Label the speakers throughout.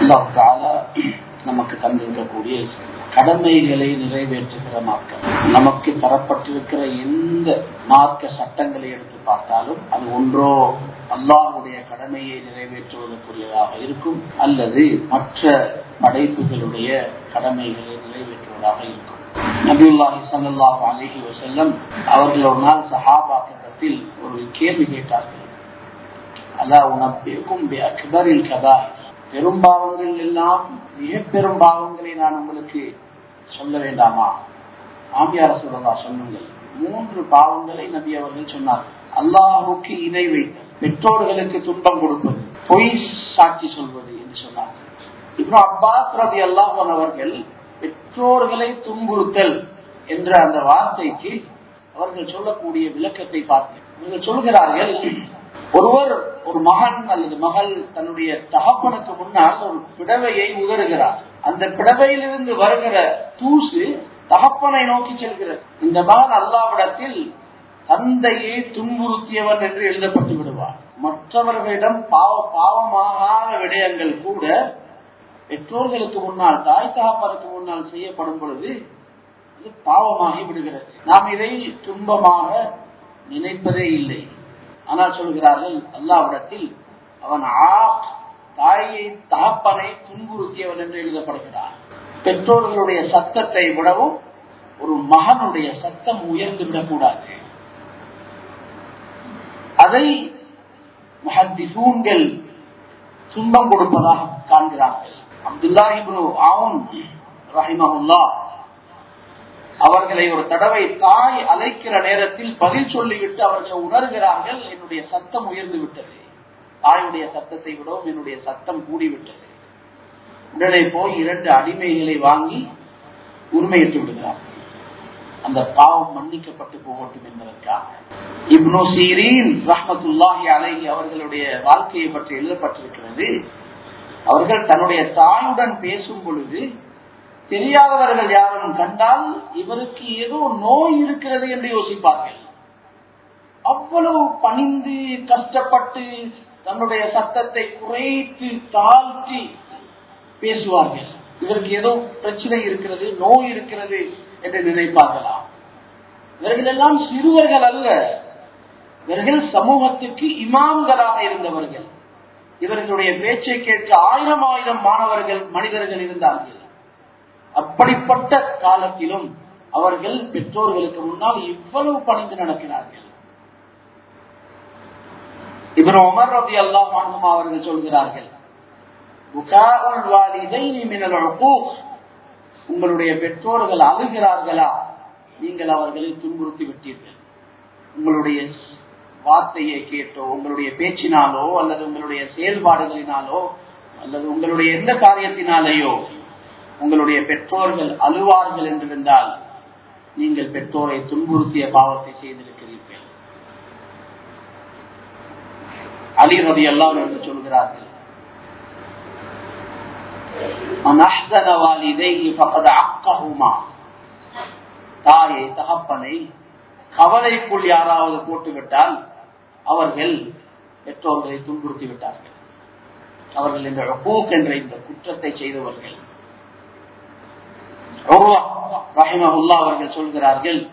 Speaker 1: அல்லாஹ் தஆலா நமக்கு தந்திருக்கக்கூடிய கடமைகளை நிறைவேற்றுகிற மார்க்கம் நமக்கு தரப்பட்டிருக்கிற எந்த மார்க்க சட்டங்களை எடுத்து பார்த்தாலும் அது ஒன்றோ அல்லாஹுடைய கடமையை நிறைவேற்றுவதற்குரியதாக இருக்கும் அல்லது மற்ற படைப்புகளுடைய கடமைகளை நிறைவேற்றுவதாக இருக்கும் நபியுல்லாஹி ஸல்லல்லாஹு அலைஹி வஸல்லம் அவர்கள் ஒரு நாள் சஹாபாக்களிடத்தில் ஒரு கேள்வி கேட்டார்கள் அல்லா உனப்பிற்கும் அக்பரில் கபாயிர் பெரும்பாவங்கள் எல்லாம் மிக பெரும் பாவங்களை நான் உங்களுக்கு சொல்ல வேண்டாமா ஆமியார சொல்லலா சொல்லுங்கள் மூன்று பாவங்களை நபி அவர்கள் சொன்னார்கள் அல்லாஹுக்கு இணை வைத்தல் பெற்றோர்களுக்கு துன்பம் கொடுப்பது பொய் சாட்சி சொல்வது என்று சொன்னார்கள் இப்போ அப்பாஸ் ரபி அல்லாஹன் அவர்கள் பெற்றோர்களை துன்புறுத்தல் என்ற அந்த வார்த்தைக்கு அவர்கள் சொல்லக்கூடிய விளக்கத்தை பார்த்து இவர்கள் சொல்கிறார்கள் ஒருவர் ஒரு மகன் அல்லது மகள் தன்னுடைய தகப்பனுக்கு முன்னால் ஒரு பிடவையை உதறுகிறார் அந்த பிடவையிலிருந்து வருகிற தூசு தகப்பனை நோக்கி செல்கிறது இந்த மகன் அல்லாவிடத்தில் தந்தையை துன்புறுத்தியவன் என்று எழுதப்பட்டு விடுவார் மற்றவர்களிடம் பாவ பாவமாகாத விடயங்கள் கூட பெற்றோர்களுக்கு முன்னால் தாய் தகப்பனுக்கு முன்னால் செய்யப்படும் பொழுது அது பாவமாகி விடுகிறது நாம் இதை துன்பமாக நினைப்பதே இல்லை ஆனால் சொல்கிறார்கள் அல்லாவிடத்தில் அவன் ஆ தாயை தகப்பனை துன்புறுத்தியவன் என்று எழுதப்படுகிறான் பெற்றோர்களுடைய சத்தத்தை விடவும் ஒரு மகனுடைய சத்தம் உயர்ந்து விடக்கூடாது அதை மஹத்திசூன்கள் துன்பம் கொடுப்பதாக காண்கிறார்கள் அப்துல்லாஹிபு ஆவுன் ரஹிமஹுல்லா அவர்களை ஒரு தடவை தாய் அழைக்கிற நேரத்தில் பதில் சொல்லிவிட்டு அவர்கள் உணர்கிறார்கள் என்னுடைய சத்தம் உயர்ந்து விட்டது தாயுடைய சத்தத்தை விடவும் என்னுடைய சத்தம் கூடிவிட்டது உடனே போய் இரண்டு அடிமைகளை வாங்கி உரிமையிட்டு விடுகிறார்கள் அந்த பாவம் மன்னிக்கப்பட்டு போகட்டும் என்பதற்காக இப்னு சீரீன் ரஹமத்துல்லாஹி அலைஹி அவர்களுடைய வாழ்க்கையை பற்றி எழுதப்பட்டிருக்கிறது அவர்கள் தன்னுடைய தாயுடன் பேசும் பொழுது தெரியாதவர்கள் யாரும் கண்டால் இவருக்கு ஏதோ நோய் இருக்கிறது என்று யோசிப்பார்கள் அவ்வளவு பணிந்து கஷ்டப்பட்டு தன்னுடைய சத்தத்தை குறைத்து தாழ்த்தி பேசுவார்கள் இவருக்கு ஏதோ பிரச்சனை இருக்கிறது நோய் இருக்கிறது என்று நினைப்பார்களாம் இவர்கள் எல்லாம் சிறுவர்கள் அல்ல இவர்கள் சமூகத்துக்கு இமாம்களாக இருந்தவர்கள் இவர்களுடைய பேச்சை கேட்க ஆயிரம் ஆயிரம் மாணவர்கள் மனிதர்கள் இருந்தார்கள் அப்படிப்பட்ட காலத்திலும் அவர்கள் பெற்றோர்களுக்கு முன்னால் இவ்வளவு பணிந்து நடக்கிறார்கள் இவர் உமர் ரபி அல்லாஹ் அவர்கள் சொல்கிறார்கள் உங்களுடைய பெற்றோர்கள் அழுகிறார்களா நீங்கள் அவர்களை துன்புறுத்தி விட்டீர்கள் உங்களுடைய வார்த்தையை கேட்டோ உங்களுடைய பேச்சினாலோ அல்லது உங்களுடைய செயல்பாடுகளினாலோ அல்லது உங்களுடைய எந்த காரியத்தினாலேயோ உங்களுடைய பெற்றோர்கள் அழுவார்கள் என்றிருந்தால் நீங்கள் பெற்றோரை துன்புறுத்திய பாவத்தை செய்திருக்கிறீர்கள் அலி ரவி எல்லாம் என்று சொல்கிறார்கள் தாயை தகப்பனை கவலைக்குள் யாராவது போட்டுவிட்டால் அவர்கள் பெற்றோர்களை துன்புறுத்தி விட்டார்கள் அவர்கள் இந்த பூக் என்ற இந்த குற்றத்தை செய்தவர்கள் ரஹிமஹுல்லா அவர்கள் சொல்கிறார்கள்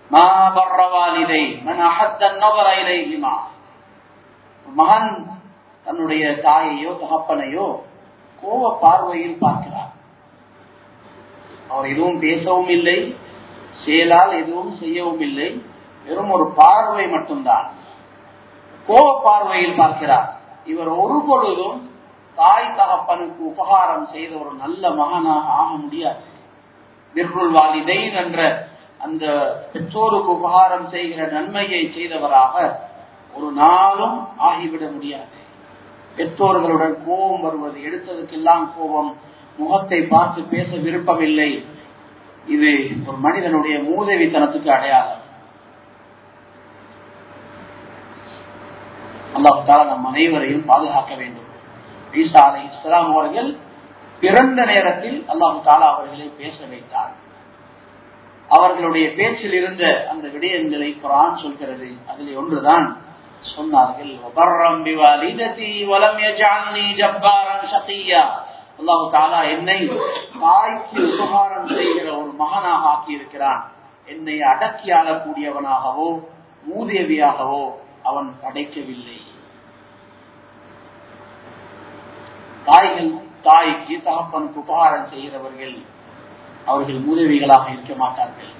Speaker 1: மகன் தன்னுடைய தாயையோ தகப்பனையோ கோப பார்வையில் பார்க்கிறார் அவர் எதுவும் பேசவும் இல்லை செயலால் எதுவும் செய்யவும் இல்லை வெறும் ஒரு பார்வை மட்டும்தான் கோப பார்வையில் பார்க்கிறார் இவர் ஒரு பொழுதும் தாய் தகப்பனுக்கு உபகாரம் செய்த ஒரு நல்ல மகனாக ஆக முடியாது விர்ருள் வாலிதைன் என்ற அந்த பெற்றோருக்கு உபகாரம் செய்கிற நன்மையை செய்தவராக ஒரு நாளும் ஆகிவிட முடியாது பெற்றோர்களுடன் கோபம் வருவது எடுத்ததுக்கெல்லாம் கோபம் முகத்தை பார்த்து பேச விருப்பமில்லை இது ஒரு மனிதனுடைய மூதவித்தனத்துக்கு அடையாளம் அல்லாஹால நம் அனைவரையும் பாதுகாக்க வேண்டும் ஈசா அலை இஸ்லாம் அவர்கள் பிறந்த நேரத்தில் அல்லாஹு தாலா அவர்களை பேச வைத்தார் அவர்களுடைய பேச்சில் இருந்த அந்த விடயங்களை குரான் சொல்கிறது அதில் ஒன்றுதான் சொன்னார்கள் அல்லாஹு தாலா என்னை தாய்க்கு உபகாரம் செய்கிற ஒரு மகனாக ஆக்கி இருக்கிறான் என்னை அடக்கி ஆளக்கூடியவனாகவோ மூதேவியாகவோ அவன் படைக்கவில்லை தாய்கள் தாய்க்கு தகப்பனுக்கு உபகாரம் செய்கிறவர்கள் அவர்கள் மூதேவிகளாக இருக்க மாட்டார்கள்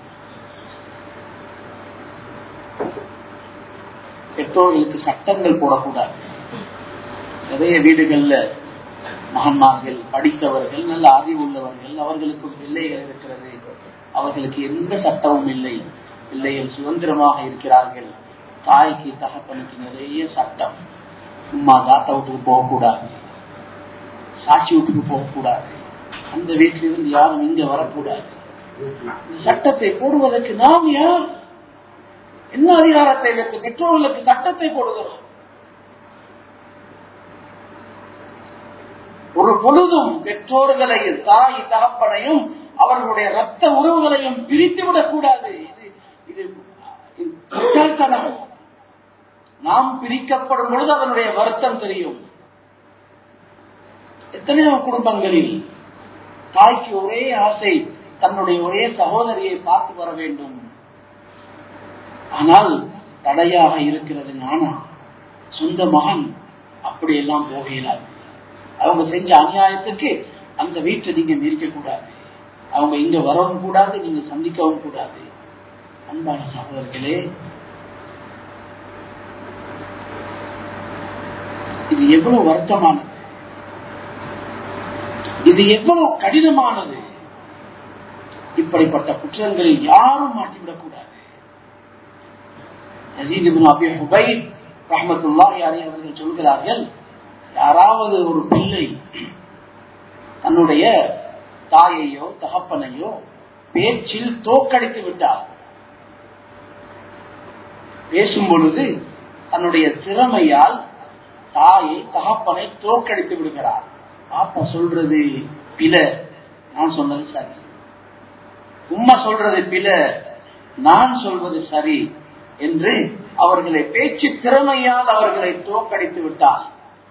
Speaker 1: பெற்றோர்களுக்கு சட்டங்கள் போடக்கூடாது நிறைய வீடுகள்ல மகன்மார்கள் படித்தவர்கள் நல்ல அறிவு உள்ளவர்கள் அவர்களுக்கு பிள்ளைகள் இருக்கிறது அவர்களுக்கு எந்த சட்டமும் இல்லை பிள்ளைகள் சுதந்திரமாக இருக்கிறார்கள் தாய்க்கு தகப்பனுக்கு நிறைய சட்டம் சும்மா தாத்தா வீட்டுக்கு போகக்கூடாது சாட்சி வீட்டுக்கு போகக்கூடாது அந்த வீட்டிலிருந்து யாரும் இங்க வரக்கூடாது இந்த சட்டத்தை போடுவதற்கு நாம் யார் என்ன அதிகாரத்தை வைத்து பெற்றோர்களுக்கு சட்டத்தை போடுகிறோம் ஒரு பொழுதும் பெற்றோர்களையும் தாய் தகப்பனையும் அவர்களுடைய ரத்த உறவுகளையும் பிரித்து விடக்கூடாது இது இது இது முட்டாள்தனம். நாம் பிரிக்கப்படும் பொழுது அதனுடைய வருத்தம் தெரியும் எத்தனையோ குடும்பங்களில் தாய்க்கு ஒரே ஆசை தன்னுடைய ஒரே சகோதரியை பார்த்து வர வேண்டும் ஆனால் தடையாக இருக்கிறது நானா சொந்த மகன் அப்படியெல்லாம் போக இயலாது அவங்க செஞ்ச அநியாயத்துக்கு அந்த வீட்டை நீங்க மிரிக்க கூடாது அவங்க இங்க வரவும் கூடாது நீங்க சந்திக்கவும் கூடாது அன்பான சகோதரர்களே இது எவ்வளவு வருத்தமானது இது எவ்வளவு கடினமானது இப்படிப்பட்ட குற்றங்களில் யாரும் மாட்டிவிடக்கூடாது யசீத் இப்னு அபி ஹுபைப் ரஹ்மத்துல்லாஹி அலைஹி அவர்கள் சொல்கிறார்கள் யாராவது ஒரு பிள்ளை தன்னுடைய தாயையோ தகப்பனையோ பேச்சில் தோக்கடித்து விட்டார் பேசும் பொழுது தன்னுடைய திறமையால் தாயை தகப்பனை தோக்கடித்து விடுகிறார் பாப்பா சொல்றது பில நான் சொன்னது சரி உம்மா சொல்றது பில நான் சொல்வது சரி என்று அவர்களை பேச்சு திறமையால் அவர்களை தோக்கடித்து விட்டார்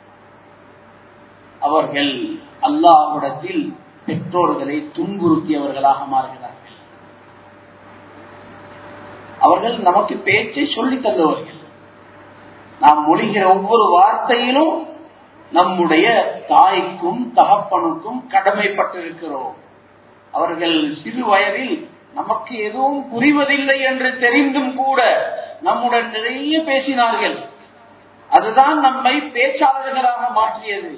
Speaker 1: அவர்கள் அல்லாஹ்விடத்தில் பெற்றோர்களை துன்புறுத்தியவர்களாக மாறுகிறார்கள் அவர்கள் நமக்கு பேச்சை சொல்லித் தந்தவர்கள் நாம் மொழிகிற ஒவ்வொரு வார்த்தையிலும் நம்முடைய தாய்க்கும் தகப்பனுக்கும் கடமைப்பட்டிருக்கிறோம் அவர்கள் சிறு வயதில் நமக்கு எதுவும் புரிவதில்லை என்று தெரிந்தும் கூட நம்முடன் நிறைய பேசினார்கள் அதுதான் நம்மை பேச்சாளர்களாக மாற்றியது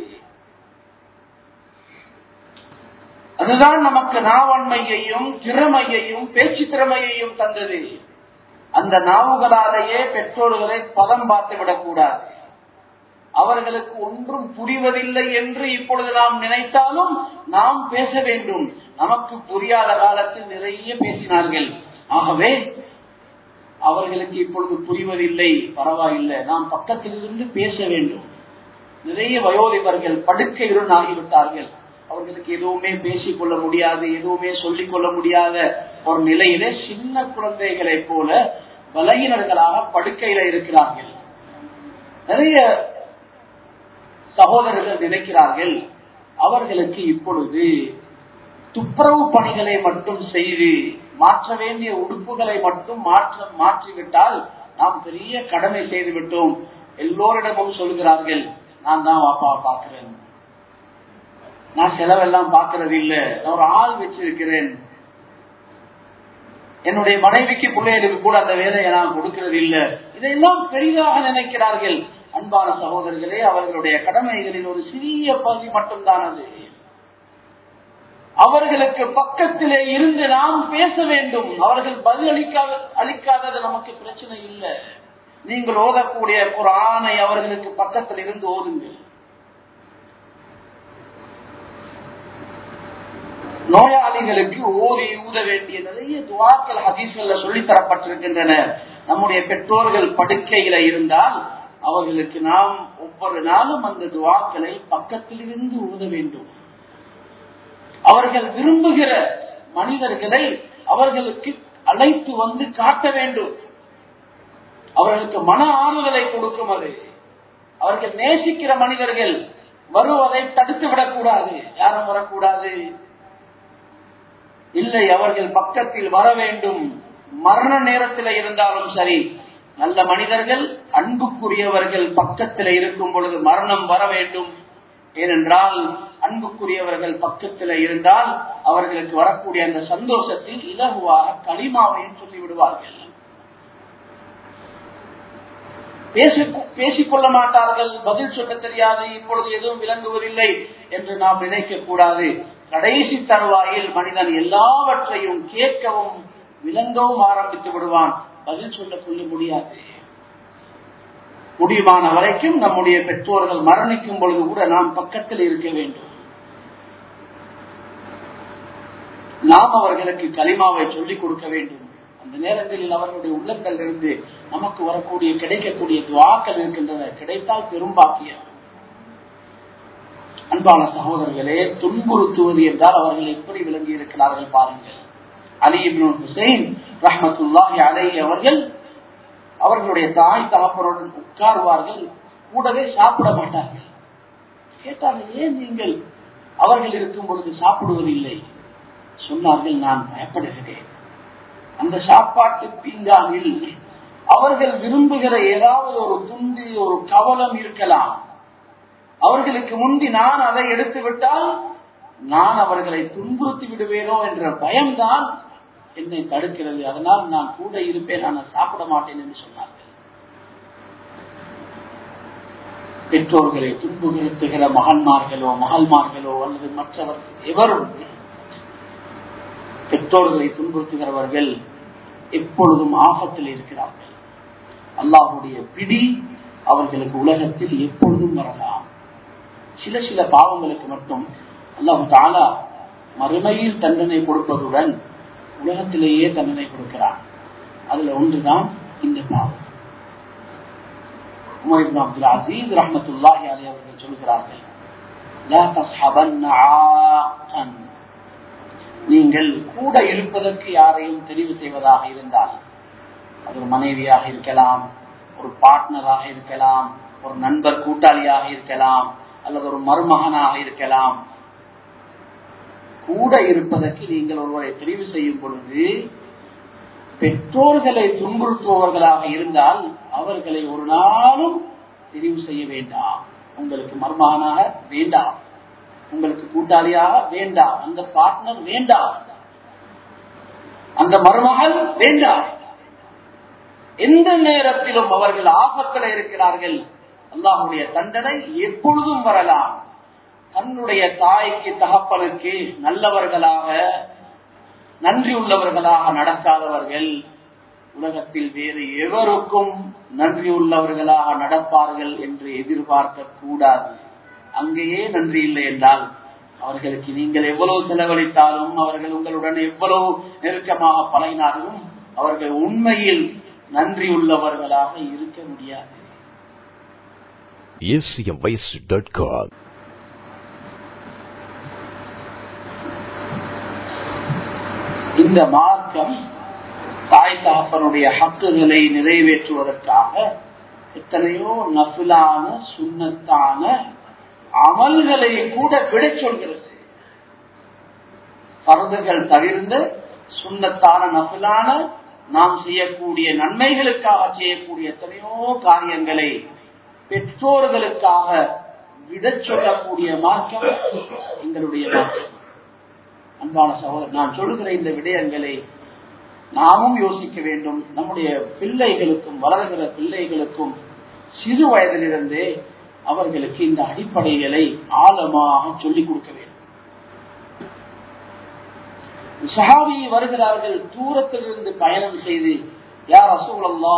Speaker 1: அதுதான் நமக்கு நாவன்மையையும் திறமையையும் பேச்சு திறமையையும் தந்தது அந்த நாவுகளாலேயே பெற்றோர்களை பதம் பார்த்து விடக்கூடாது அவர்களுக்கு ஒன்றும் புரிவதில்லை என்று இப்பொழுது நாம் நினைத்தாலும் நாம் பேச வேண்டும் நமக்கு புரியாத காலத்தில் நிறைய பேசினார்கள் ஆகவே அவர்களுக்கு இப்பொழுது புரிவதில்லை பரவாயில்லை நாம் பக்கத்தில் இருந்து பேச வேண்டும் நிறைய வயோதிபர்கள் படுக்கையுடன் ஆகிவிட்டார்கள் அவர்களுக்கு எதுவுமே பேசிக் கொள்ள முடியாது எதுவுமே சொல்லிக் கொள்ள முடியாத ஒரு நிலையிலே சின்ன குழந்தைகளை போல பலகீனர்களாக படுக்கையில இருக்கிறார்கள் நிறைய சகோதரர்கள் நினைக்கிறார்கள் அவர்களுக்கு இப்பொழுது துப்புரவு பணிகளை மட்டும் செய்து மாற்ற வேண்டிய உடுப்புகளை மட்டும் மாற்ற மாற்றிவிட்டால் நாம் பெரிய கடமை செய்து விட்டோம் எல்லோரிடமும் சொல்கிறார்கள் நான் தான் வாப்பாவை பார்க்கிறேன் நான் செலவெல்லாம் பார்க்கறது இல்ல நான் ஒரு ஆள் வச்சிருக்கிறேன் என்னுடைய மனைவிக்கு பிள்ளைகளுக்கு கூட அந்த வேலையை நான் கொடுக்கிறது இல்ல இதையெல்லாம் பெரிதாக நினைக்கிறார்கள் அன்பான சகோதரர்களே அவர்களுடைய கடமைகளில் ஒரு சிறிய பகுதி மட்டும்தான் அது அவர்களுக்கு பக்கத்திலே இருந்து நாம் பேச வேண்டும் அவர்கள் பதில் அளிக்காத அளிக்காதது நமக்கு பிரச்சனை இல்லை நீங்கள் ஓதக்கூடிய ஒரு ஆணை அவர்களுக்கு பக்கத்தில் இருந்து ஓதுங்கள் நோயாளிகளுக்கு ஓதி ஊத வேண்டிய நிறைய துவாக்கள் ஹதீஸ்கள்ல சொல்லி தரப்பட்டிருக்கின்றன நம்முடைய பெற்றோர்கள் படுக்கையில இருந்தால் அவர்களுக்கு நாம் ஒவ்வொரு நாளும் அந்த துவாக்களை பக்கத்தில் இருந்து ஊத வேண்டும் அவர்கள் விரும்புகிற மனிதர்களை அவர்களுக்கு அழைத்து வந்து காட்ட வேண்டும் அவர்களுக்கு மன ஆறுதலை கொடுக்கும் அது அவர்கள் நேசிக்கிற மனிதர்கள் வருவதை தடுத்து விடக்கூடாது யாரும் வரக்கூடாது இல்லை அவர்கள் பக்கத்தில் வர வேண்டும் மரண நேரத்தில் இருந்தாலும் சரி நல்ல மனிதர்கள் அன்புக்குரியவர்கள் பக்கத்தில் இருக்கும் பொழுது மரணம் வர வேண்டும் ஏனென்றால் அன்புக்குரியவர்கள் பக்கத்தில் இருந்தால் அவர்களுக்கு வரக்கூடிய அந்த சந்தோஷத்தில் இலகுவாக களிமாவையும் சொல்லிவிடுவார்கள் பேசிக்கொள்ள மாட்டார்கள் பதில் சொல்ல தெரியாது இப்பொழுது எதுவும் விளங்குவதில்லை என்று நாம் நினைக்க கூடாது கடைசி தருவாயில் மனிதன் எல்லாவற்றையும் கேட்கவும் விளங்கவும் ஆரம்பித்து விடுவான் பதில் சொல்ல கொள்ள முடியாது முடியுமான வரைக்கும் நம்முடைய பெற்றோர்கள் மரணிக்கும் பொழுது கூட நாம் பக்கத்தில் இருக்க வேண்டும் நாம் அவர்களுக்கு களிமாவை சொல்லிக் கொடுக்க வேண்டும் அந்த நேரங்களில் அவர்களுடைய உள்ளங்கள் இருந்து நமக்கு வரக்கூடிய கிடைக்கக்கூடிய துவாக்கள் இருக்கின்றன கிடைத்தால் பெரும்பாக்கியம் அன்பான சகோதரர்களே துன்புறுத்துவது என்றால் அவர்கள் எப்படி விளங்கி இருக்கிறார்கள் பாருங்கள் அலி இப்னு ஹுசைன் ரஹமத்துல்லாஹி அலை அவர்கள் அவர்களுடைய தாய் தகப்பனுடன் உட்காருவார்கள் கூடவே சாப்பிட மாட்டார்கள் கேட்டார்கள் ஏன் நீங்கள் அவர்கள் இருக்கும் பொழுது சாப்பிடுவதில்லை சொன்னார்கள் நான் பயப்படுகிறேன் அந்த சாப்பாட்டு பீங்கானில் அவர்கள் விரும்புகிற ஏதாவது ஒரு துண்டு ஒரு கவலம் இருக்கலாம் அவர்களுக்கு முந்தி நான் அதை எடுத்து விட்டால் நான் அவர்களை துன்புறுத்தி விடுவேனோ என்ற பயம்தான் என்னை தடுக்கிறது அதனால் நான் கூட இருப்பேன் நான் சாப்பிட மாட்டேன் என்று சொன்னார்கள் பெற்றோர்களை துன்புறுத்துகிற மகன்மார்களோ மகள்மார்களோ அல்லது மற்றவர்கள் எவரும் பெற்றோர்களை துன்புறுத்துகிறவர்கள் எப்பொழுதும் ஆபத்தில் இருக்கிறார்கள் அல்லாஹுடைய பிடி அவர்களுக்கு உலகத்தில் எப்பொழுதும் வரலாம் சில சில பாவங்களுக்கு மட்டும் அல்லாஹு தாலா மறுமையில் தண்டனை கொடுப்பதுடன் உலகத்திலேயே தண்டனை கொடுக்கிறான் அதுல ஒன்றுதான் இந்த பாவம் உமர் இப்னு அப்துல் அசீஸ் ரஹமத்துல்லாஹி அலி அவர்கள் சொல்கிறார்கள் லா தஸ்ஹபன்ன ஆகன் நீங்கள் கூட இருப்பதற்கு யாரையும் தெரிவு செய்வதாக இருந்தால் அது ஒரு மனைவியாக இருக்கலாம் ஒரு பார்ட்னராக இருக்கலாம் ஒரு நண்பர் கூட்டாளியாக இருக்கலாம் அல்லது ஒரு மருமகனாக இருக்கலாம் கூட இருப்பதற்கு நீங்கள் ஒருவரை தெரிவு செய்யும் பொழுது பெற்றோர்களை துன்புறுத்துபவர்களாக இருந்தால் அவர்களை ஒரு நாளும் தெரிவு செய்ய வேண்டாம் உங்களுக்கு மருமகனாக வேண்டாம் உங்களுக்கு கூட்டாளியாக வேண்டாம் அந்த பார்ட்னர் வேண்டாம் அந்த மருமகள் வேண்டாம் எந்த நேரத்திலும் அவர்கள் ஆபத்தில் இருக்கிறார்கள் அல்லாஹுடைய தண்டனை எப்பொழுதும் வரலாம் தன்னுடைய தாய்க்கு தகப்பனுக்கு நல்லவர்களாக நன்றி உள்ளவர்களாக நடக்காதவர்கள் உலகத்தில் வேறு எவருக்கும் நன்றி உள்ளவர்களாக நடப்பார்கள் என்று எதிர்பார்க்க கூடாது அங்கேயே நன்றி இல்லை என்றால் அவர்களுக்கு நீங்கள் எவ்வளவு செலவழித்தாலும் அவர்கள் உங்களுடன் எவ்வளவு நெருக்கமாக பழகினாலும் அவர்கள் உண்மையில் நன்றி உள்ளவர்களாக இருக்க முடியாது
Speaker 2: acmvoice.com
Speaker 1: இந்த மார்க்கம் தாய் தகப்பனுடைய ஹக்குகளை நிறைவேற்றுவதற்காக எத்தனையோ நபிலான சுண்ணத்தான அமல்களை கூட விட சொல்கிறது பருதுகள் தவிர்ந்து சுண்ணத்தான நபிலான நாம் செய்யக்கூடிய நன்மைகளுக்காக செய்யக்கூடிய எத்தனையோ காரியங்களை பெற்றோர்களுக்காக விட சொல்லக்கூடிய மார்க்கம் எங்களுடைய மார்க்கம் அன்பான சகோதரர் நான் சொல்லுகிற இந்த விடயங்களை நாமும் யோசிக்க வேண்டும் நம்முடைய பிள்ளைகளுக்கும் வளர்கிற பிள்ளைகளுக்கும் சிறு வயதிலிருந்தே அவர்களுக்கு இந்த அடிப்படைகளை ஆழமாக சொல்லிக் கொடுக்க வேண்டும் சஹாபி வருகிறார்கள் தூரத்திலிருந்து பயணம் செய்து யார் அசூலல்லா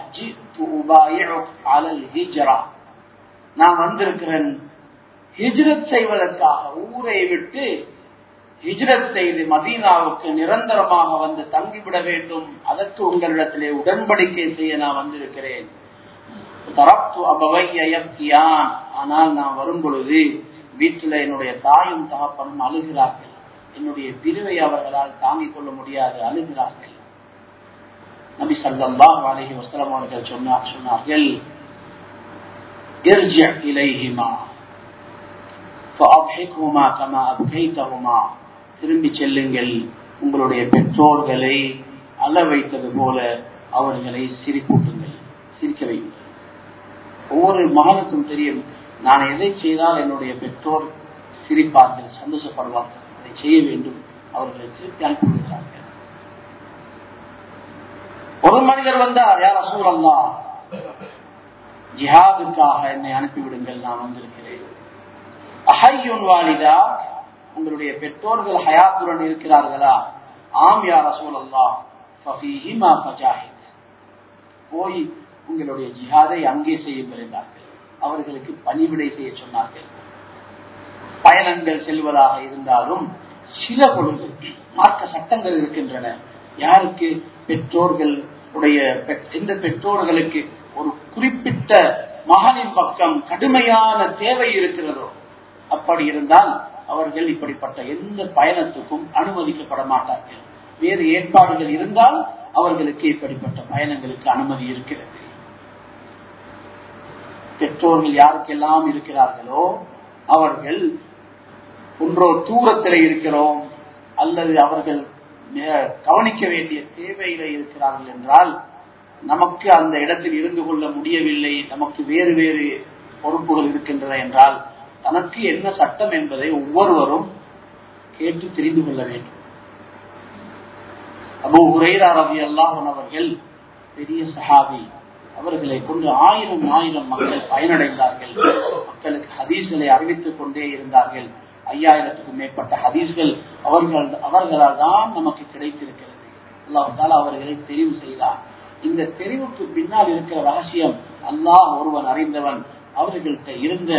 Speaker 1: நான் வந்திருக்கிறேன் ஹிஜ்ரத் செய்வதற்காக ஊரை விட்டு ஹிஜ்ரத் செய்து மதீனாவுக்கு நிரந்தரமாக வந்து தங்கிவிட வேண்டும் அதற்கு உங்களிடத்திலே உடன்படிக்கை செய்ய நான் வந்திருக்கிறேன் தரப்பு அபவையான் ஆனால் நான் வரும் பொழுது வீட்டில் என்னுடைய தாயும் தகப்பனும் அழுகிறார்கள் என்னுடைய பிரிவை அவர்களால் தாங்கிக் கொள்ள முடியாது அழுகிறார்கள் நபி சல்லா அலஹி வசலம் அவர்கள் சொன்னார் சொன்னார்கள் இலைஹிமா فأضحكهما كما أبكيتهما திரும்பி செல்லுங்கள் உங்களுடைய பெற்றோர்களை அழ வைத்தது போல அவர்களை சிரிப்பூட்டுங்கள் சிரிக்க வையுங்கள் ஒவ்வொரு மகனுக்கும் தெரியும் நான் எதை செய்தால் என்னுடைய பெற்றோர் சிரிப்பார்கள் சந்தோஷப்படுவார்கள் அதை செய்ய வேண்டும் அவர்களை திருப்பி அனுப்பிவிடுகிறார்கள் ஒரு மனிதர் வந்தார் யார் அசூர் அல்லா ஜிஹாதுக்காக என்னை அனுப்பிவிடுங்கள் நான் வந்திருக்கிறேன் அஹையுன் வாலிதா உங்களுடைய பெற்றோர்கள் ஹயாத்துடன் இருக்கிறார்களா ஆம் யார் அசூல் அல்லா ஃபஃபீஹிமா ஃபஜாஹித் போய் உங்களுடைய ஜிஹாதை அங்கே செய்யுங்கள் என்றார்கள் அவர்களுக்கு பணிவிடை செய்ய சொன்னார்கள் பயணங்கள் செல்வதாக இருந்தாலும் சில பொழுது மார்க்க சட்டங்கள் இருக்கின்றன யாருக்கு பெற்றோர்கள் உடைய எந்த பெற்றோர்களுக்கு ஒரு குறிப்பிட்ட மகனின் பக்கம் கடுமையான தேவை இருக்கிறதோ அப்படி இருந்தால் அவர்கள் இப்படிப்பட்ட எந்த பயணத்துக்கும் அனுமதிக்கப்பட மாட்டார்கள் வேறு ஏற்பாடுகள் இருந்தால் அவர்களுக்கு இப்படிப்பட்ட பயணங்களுக்கு அனுமதி இருக்கிறது பெற்றோர்கள் யாருக்கெல்லாம் இருக்கிறார்களோ அவர்கள் ஒன்றோ தூரத்தில் இருக்கிறோம் அல்லது அவர்கள் கவனிக்க வேண்டிய தேவையில இருக்கிறார்கள் என்றால் நமக்கு அந்த இடத்தில் இருந்து கொள்ள முடியவில்லை நமக்கு வேறு வேறு பொறுப்புகள் இருக்கின்றன என்றால் தனக்கு என்ன சட்டம் என்பதை ஒவ்வொருவரும் கேட்டு தெரிந்து கொள்ள வேண்டும் அபு ஹுரைரா ரவி அல்லாஹன் அவர்கள் பெரிய சஹாபி அவர்களை கொண்டு ஆயிரம் ஆயிரம் மக்கள் பயனடைந்தார்கள் மக்களுக்கு ஹதீஸ்களை அறிவித்துக் கொண்டே இருந்தார்கள் ஐயாயிரத்துக்கும் மேற்பட்ட ஹதீஸ்கள் அவர்கள் அவர்களால் தான் நமக்கு கிடைத்திருக்கிறது அல்லாஹால அவர்களை தெரிவு செய்தார் இந்த தெரிவுக்கு பின்னால் இருக்கிற ரகசியம் அல்லாஹ் ஒருவன் அறிந்தவன் அவர்கள்ட்ட இருந்த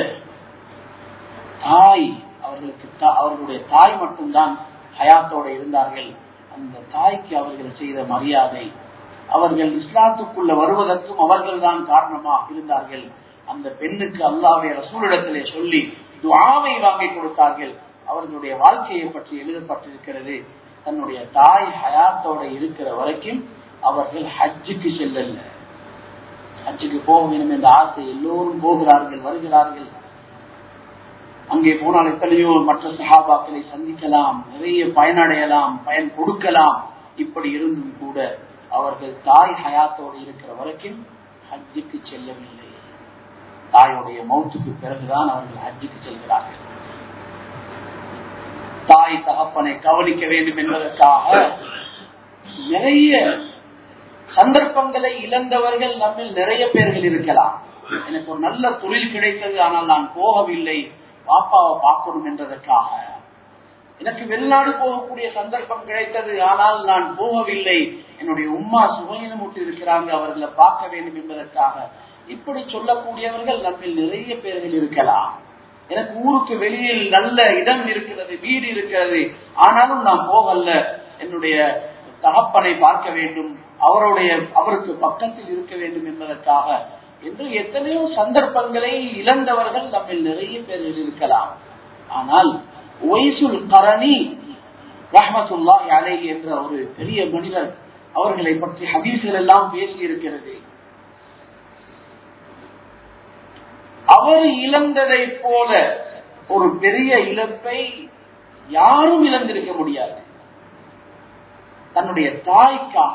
Speaker 1: தாய் அவர்களுக்கு அவர்களுடைய தாய் மட்டும்தான் ஹயாத்தோட இருந்தார்கள் அந்த தாய்க்கு அவர்கள் செய்த மரியாதை அவர்கள் இஸ்லாத்துக்குள்ள வருவதற்கும் அவர்கள் தான் காரணமாக இருந்தார்கள் அந்த பெண்ணுக்கு அல்லாவுடைய ரசூலிடத்திலே சொல்லி துவாவை வாங்கி கொடுத்தார்கள் அவர்களுடைய வாழ்க்கையை பற்றி எழுதப்பட்டிருக்கிறது தன்னுடைய தாய் ஹயாத்தோட இருக்கிற வரைக்கும் அவர்கள் ஹஜ்ஜுக்கு செல்லல ஹஜ்ஜுக்கு போக வேண்டும் என்ற ஆசை எல்லோரும் போகிறார்கள் வருகிறார்கள் அங்கே போனால் எத்தனையோ மற்ற சகாபாக்களை சந்திக்கலாம் நிறைய பயனடையலாம் பயன் கொடுக்கலாம் இப்படி இருந்தும் கூட அவர்கள் தாய் ஹயாத்தோடு இருக்கிற வரைக்கும் ஹஜ்ஜுக்கு செல்லவில்லை தாயுடைய மௌத்துக்கு பிறகுதான் அவர்கள் ஹஜ்ஜுக்கு செல்கிறார்கள் தாய் தகப்பனை கவனிக்க வேண்டும் என்பதற்காக நிறைய சந்தர்ப்பங்களை இழந்தவர்கள் நம்மில் நிறைய பேர்கள் இருக்கலாம் எனக்கு ஒரு நல்ல தொழில் கிடைத்தது ஆனால் நான் போகவில்லை பாப்பாவை பார்க்கணும் என்றதற்காக எனக்கு வெளிநாடு போகக்கூடிய சந்தர்ப்பம் கிடைத்தது ஆனால் நான் போகவில்லை என்னுடைய உம்மா சுவையினமுட்டு இருக்கிறாங்க அவர்களை பார்க்க வேண்டும் என்பதற்காக இப்படி சொல்லக்கூடியவர்கள் நம்மில் நிறைய பேர்கள் இருக்கலாம் எனக்கு ஊருக்கு வெளியில் நல்ல இடம் இருக்கிறது வீடு இருக்கிறது ஆனாலும் நான் போகல என்னுடைய தகப்பனை பார்க்க வேண்டும் அவருடைய அவருக்கு பக்கத்தில் இருக்க வேண்டும் என்பதற்காக என்று எத்தனையோ சந்தர்ப்பங்களை இழந்தவர்கள் நம்மில் நிறைய பேர்கள் இருக்கலாம் ஆனால் ஒய்சுல் கரணி ரஹமத்துல்லா அலை என்ற ஒரு பெரிய மனிதர் அவர்களை பற்றி ஹதீஸ்கள் எல்லாம் பேசி இருக்கிறது அவர் இழந்ததை போல ஒரு பெரிய இழப்பை யாரும் இழந்திருக்க முடியாது தன்னுடைய தாய்க்காக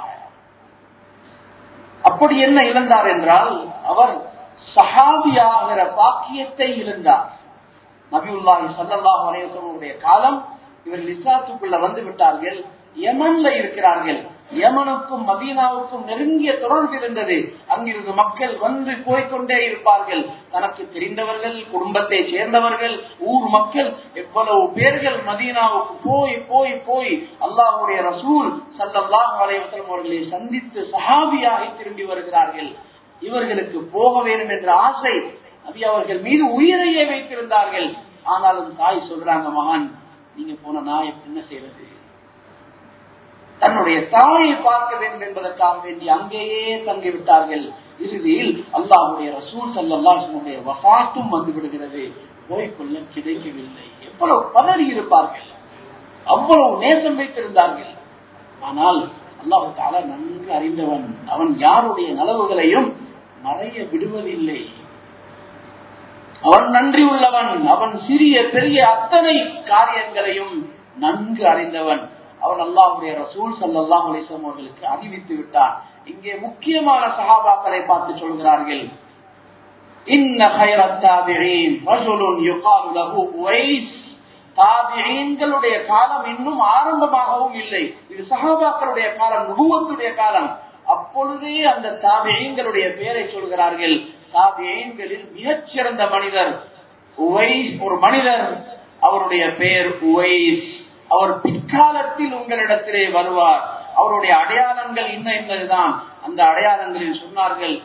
Speaker 1: அப்படி என்ன இழந்தார் என்றால் அவர் சஹாபியாகிற பாக்கியத்தை இழந்தார் நபியுல்லாஹி சல்லாஹ் அலையசனுடைய காலம் இவர்கள் இஸ்லாத்துக்குள்ள வந்து விட்டார்கள் யமன்ல இருக்கிறார்கள் யமனுக்கும் மதீனாவுக்கும் நெருங்கிய தொடர்பு இருந்தது அங்கிருந்து மக்கள் வந்து போய்கொண்டே இருப்பார்கள் தனக்கு தெரிந்தவர்கள் குடும்பத்தை சேர்ந்தவர்கள் ஊர் மக்கள் எவ்வளவு பேர்கள் மதீனாவுக்கு போய் போய் போய் அல்லாஹுடைய ரசூல் சல்லாஹ் அலைவசம் அவர்களை சந்தித்து சஹாபியாக திரும்பி வருகிறார்கள் இவர்களுக்கு போக வேண்டும் என்ற ஆசை நபி அவர்கள் மீது உயிரையே வைத்திருந்தார்கள் ஆனாலும் தாய் சொல்றாங்க மகான் நீங்க போன நான் என்ன செய்யறது தன்னுடைய தாயை பார்க்க வேண்டும் என்பதற்காக வேண்டி அங்கேயே தங்கிவிட்டார்கள் இறுதியில் அல்லாஹுடைய ரசூல் சல்லாஹுடைய வபாத்தும் வந்து விடுகிறது போய்கொள்ள கிடைக்கவில்லை எவ்வளவு பதறி இருப்பார்கள் அவ்வளவு நேசம் வைத்திருந்தார்கள் ஆனால் அல்லாஹு தாலா நன்கு அறிந்தவன் அவன் யாருடைய நலவுகளையும் மறைய விடுவதில்லை அவன் நன்றி உள்ளவன் அவன் சிறிய பெரிய அத்தனை காரியங்களையும் நன்கு அறிந்தவன் அவன் அல்லாஹுடைய ரசூல் சல்லாஹ் அலிஸ்லாம் அவர்களுக்கு அறிவித்து விட்டான் இங்கே முக்கியமான சகாபாக்களை பார்த்து சொல்கிறார்கள் இன்ன ஹைரத்தாபிரீன் ரஜுலுன் யுகாலு லஹு உவைஸ் தாபியீன்களுடைய காலம் இன்னும் ஆரம்பமாகவும் இல்லை இது சகாபாக்களுடைய காலம் நுகுவத்துடைய காலம் அப்பொழுதே அந்த தாபியீன்களுடைய பெயரை சொல்கிறார்கள் தாபியீன்களில் மிகச்சிறந்த மனிதர் உவைஸ் ஒரு மனிதர் அவருடைய பெயர் உவைஸ் அவர் பிற்காலத்தில் உங்களிடத்திலே வருவார் அவருடைய அடையாளங்கள் இன்ன என்னதுதான் அந்த அடையாளங்களில் சொன்னார்கள்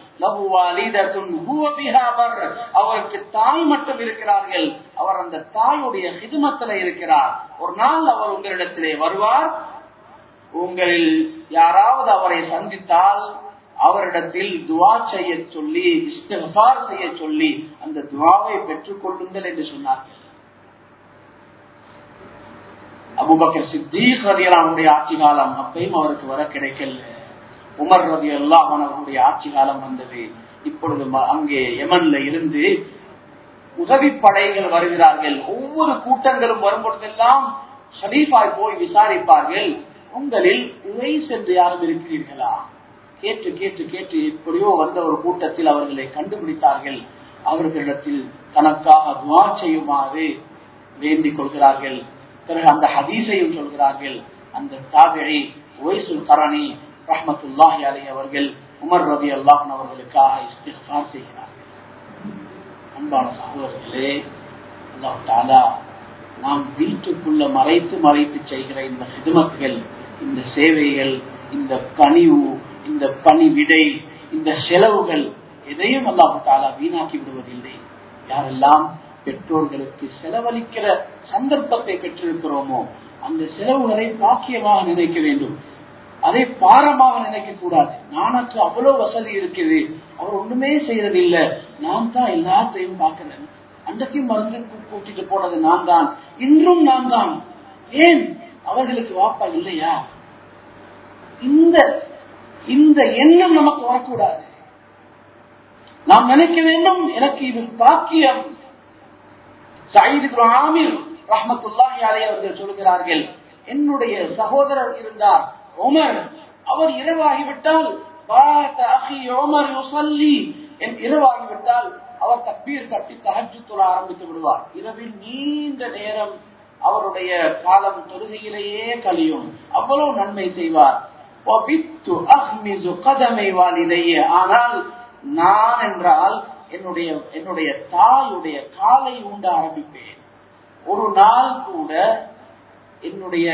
Speaker 1: அவருக்கு தாய் மட்டும் இருக்கிறார்கள் அவர் அந்த தாயுடைய ஹிதுமத்தில் இருக்கிறார் ஒரு நாள் அவர் உங்களிடத்திலே வருவார் உங்களில் யாராவது அவரை சந்தித்தால் அவரிடத்தில் துவா செய்ய சொல்லி இஸ்திஃபார் செய்ய சொல்லி அந்த துவாவை பெற்றுக் கொள்ளுங்கள் என்று சொன்னார்கள் அபுபக்கர் சித்தீக் ரதியலானுடைய ஆட்சி காலம் அப்பையும் அவருக்கு வர கிடைக்கல உமர் ரதி அல்லாஹ் அவருடைய ஆட்சி காலம் வந்தது இப்பொழுது அங்கே யமன்ல இருந்து உதவி படைகள் வருகிறார்கள் ஒவ்வொரு கூட்டங்களும் வரும்பொழுதெல்லாம் ஷரீஃபாய் போய் விசாரிப்பார்கள் உங்களில் உவைஸ் என்று யாரும் இருக்கிறீர்களா கேட்டு கேட்டு கேட்டு எப்படியோ வந்த ஒரு கூட்டத்தில் அவர்களை கண்டுபிடித்தார்கள் அவர்களிடத்தில் தனக்காக துவா செய்யுமாறு வேண்டிக் கொள்கிறார்கள் பிறகு அந்த ஹதீஸையும் சொல்கிறார்கள் அந்த தாபிழி ஒய்சுல் கரணி ரஹமத்துல்லாஹி அலி அவர்கள் உமர் ரபி அல்லாஹன் அவர்களுக்காக இஸ்திஃபார் செய்கிறார்கள் அன்பான சகோதரர்களே அல்லாஹ் தாலா நாம் வீட்டுக்குள்ள மறைத்து மறைத்து செய்கிற இந்த ஹிதுமத்துகள் இந்த சேவைகள் இந்த பணிவு இந்த பணி விடை இந்த செலவுகள் எதையும் அல்லாஹு தாலா வீணாக்கி விடுவதில்லை யாரெல்லாம் பெற்றோர்களுக்கு செலவழிக்கிற சந்தர்ப்பத்தை பெற்றிருக்கிறோமோ அந்த செலவுகளை பாக்கியமாக நினைக்க வேண்டும் அதை பாரமாக நினைக்க கூடாது நானுக்கு அவ்வளவு வசதி இருக்குது அவர் ஒண்ணுமே செய்யறது இல்ல நான் தான் எல்லாத்தையும் பார்க்கிறேன் அன்றைக்கும் மருந்து கூட்டிட்டு போனது நான் தான் இன்றும் நான் தான் ஏன் அவர்களுக்கு வாப்பா இல்லையா இந்த இந்த எண்ணம் நமக்கு வரக்கூடாது நாம் நினைக்க வேண்டும் எனக்கு இது பாக்கியம் சயீது ஆமீர் ரஹமத்துல்லாஹி அலைய அவர்கள் சொல்கிறார்கள் என்னுடைய சகோதரர் இருந்தார் உமர் அவர் இரவாகிவிட்டால் இரவாகிவிட்டால் அவர் தப்பீர் கட்டி தகஜு தொழ ஆரம்பித்து விடுவார் இரவில் நீண்ட நேரம் அவருடைய காலம் தொழுகையிலேயே கழியும் அவ்வளவு நன்மை செய்வார் ஆனால் நான் என்றால் என்னுடைய என்னுடைய தாயுடைய காலை உண்ட ஆரம்பிப்பேன் ஒரு நாள் கூட என்னுடைய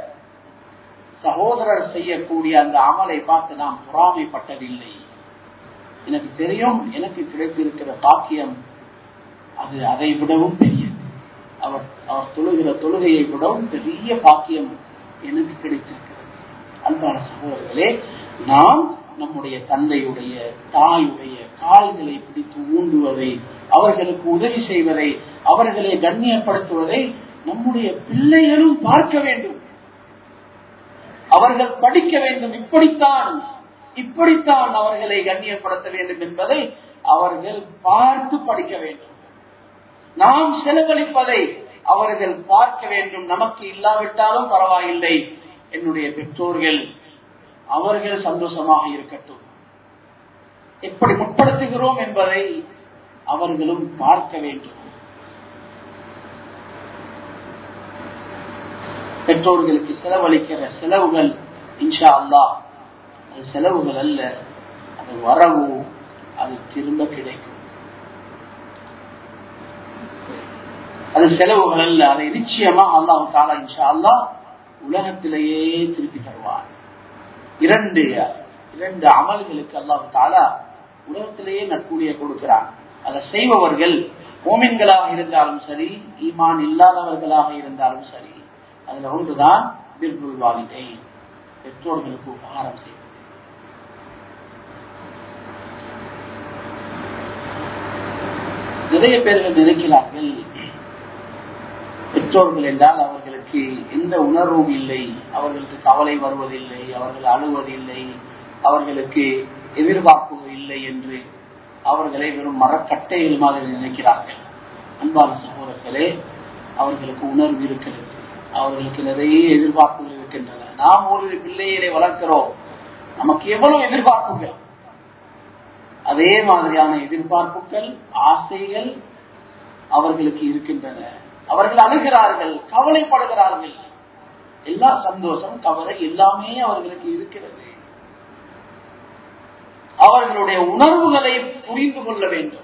Speaker 1: சகோதரர் செய்யக்கூடிய அந்த அமலை பார்த்து நாம் பொறாமைப்பட்டதில்லை எனக்கு தெரியும் எனக்கு கிடைத்திருக்கிற பாக்கியம் அது அதை விடவும் பெரியது அவர் அவர் தொழுகிற தொழுகையை விடவும் பெரிய பாக்கியம் எனக்கு கிடைத்திருக்கிறது அன்பான சகோதரர்களே நாம் நம்முடைய தந்தையுடைய தாயுடைய கால்களை பிடித்து ஊண்டுவதை அவர்களுக்கு உதவி செய்வதை அவர்களை கண்ணியப்படுத்துவதை நம்முடைய பிள்ளைகளும் பார்க்க வேண்டும் அவர்கள் படிக்க வேண்டும் இப்படித்தான் இப்படித்தான் அவர்களை கண்ணியப்படுத்த வேண்டும் என்பதை அவர்கள் பார்த்து படிக்க வேண்டும் நாம் செலவழிப்பதை அவர்கள் பார்க்க வேண்டும் நமக்கு இல்லாவிட்டாலும் பரவாயில்லை என்னுடைய பெற்றோர்கள் அவர்கள் சந்தோஷமாக இருக்கட்டும் எப்படி முற்படுத்துகிறோம் என்பதை அவர்களும் பார்க்க வேண்டும் பெற்றோர்களுக்கு செலவழிக்கிற செலவுகள் இன்ஷா அல்லா அது செலவுகள் அல்ல அது வரவு அது திரும்ப கிடைக்கும் அது செலவுகள் அல்ல அதை நிச்சயமா அல்லாஹ் தாலா இன்ஷா அல்லா உலகத்திலேயே திருப்பி தருவார் இரண்டு இரண்டு அமல்களுக்கு அல்லாஹ் தாலா உலகத்திலேயே நற்கூலிய கொடுக்கிறான் அதை செய்பவர்கள் மோமின்களாக இருந்தாலும் சரி ஈமான் இல்லாதவர்களாக இருந்தாலும் சரி அதுல ஒன்றுதான் பிர்புல் வாலிதை பெற்றோர்களுக்கு உபகாரம் செய்வது நிறைய பேர்கள் நினைக்கிறார்கள் பெற்றோர்கள் என்றால் அவர்களுக்கு எந்த உணர்வும் இல்லை அவர்களுக்கு கவலை வருவதில்லை அவர்கள் அழுவதில்லை அவர்களுக்கு எதிர்பார்ப்பு இல்லை என்று அவர்களை வெறும் மரக்கட்டைகள் மாதிரி நினைக்கிறார்கள் அன்பான சகோதரர்களே அவர்களுக்கு உணர்வு இருக்கிறது அவர்களுக்கு நிறைய எதிர்பார்ப்புகள் இருக்கின்றன நாம் ஒரு பிள்ளைகளை வளர்க்கிறோம் நமக்கு எவ்வளவு எதிர்பார்ப்புகள் அதே மாதிரியான எதிர்பார்ப்புகள் ஆசைகள் அவர்களுக்கு இருக்கின்றன அவர்கள் அணுகிறார்கள் கவலைப்படுகிறார்கள் எல்லா சந்தோஷம் கவலை எல்லாமே அவர்களுக்கு இருக்கிறது அவர்களுடைய உணர்வுகளை புரிந்து கொள்ள வேண்டும்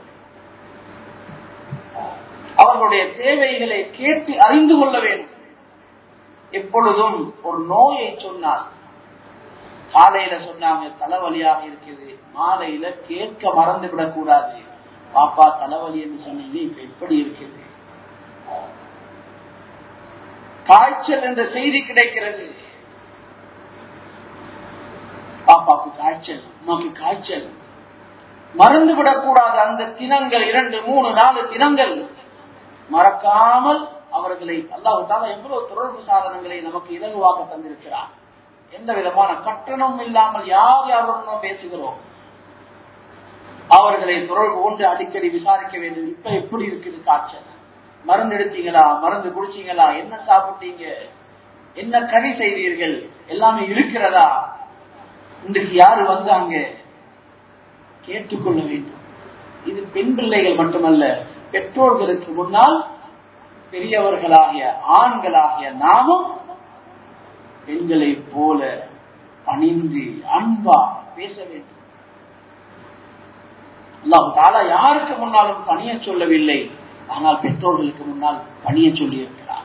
Speaker 1: அவர்களுடைய தேவைகளை கேட்டு அறிந்து கொள்ள வேண்டும் எப்பொழுதும் ஒரு நோயை சொன்னால் காலையில சொன்னாங்க தலைவலியாக இருக்குது மாலையில கேட்க மறந்து விடக்கூடாது பாப்பா தலைவலி என்று சொன்னீங்க இப்ப எப்படி இருக்குது காய்ச்சல் என்ற செய்தி கிடைக்கிறது பாப்பாக்கு காய்ச்சல் அம்மாக்கு காய்ச்சல் மறந்து விடக்கூடாது அந்த தினங்கள் இரண்டு மூணு நாலு தினங்கள் மறக்காமல் அவர்களை அல்லாஹால எவ்வளவு தொடர்பு சாதனங்களை நமக்கு இலகுவாக தந்திருக்கிறார் எந்த விதமான கட்டணம் இல்லாமல் யார் யாருடன் பேசுகிறோம் அவர்களை தொடர்பு கொண்டு அடிக்கடி விசாரிக்க வேண்டும் இப்ப எப்படி இருக்குது காய்ச்சல் மருந்து எடுத்தீங்களா மருந்து குடிச்சீங்களா என்ன சாப்பிட்டீங்க என்ன கறி செய்தீர்கள் எல்லாமே இருக்கிறதா இன்றைக்கு யாரு வந்தாங்க கேட்டுக்கொள்ள வேண்டும் இது பெண் பிள்ளைகள் மட்டுமல்ல பெற்றோர்களுக்கு முன்னால் பெரியவர்களாகிய ஆண்களாகிய நாமும் பெண்களை போல பணிந்து அன்பா பேச வேண்டும் அல்லாஹ் தாலா யாருக்கு முன்னாலும் பணிய சொல்லவில்லை ஆனால் பெற்றோர்களுக்கு முன்னால் பணிய சொல்லி இருக்கிறார்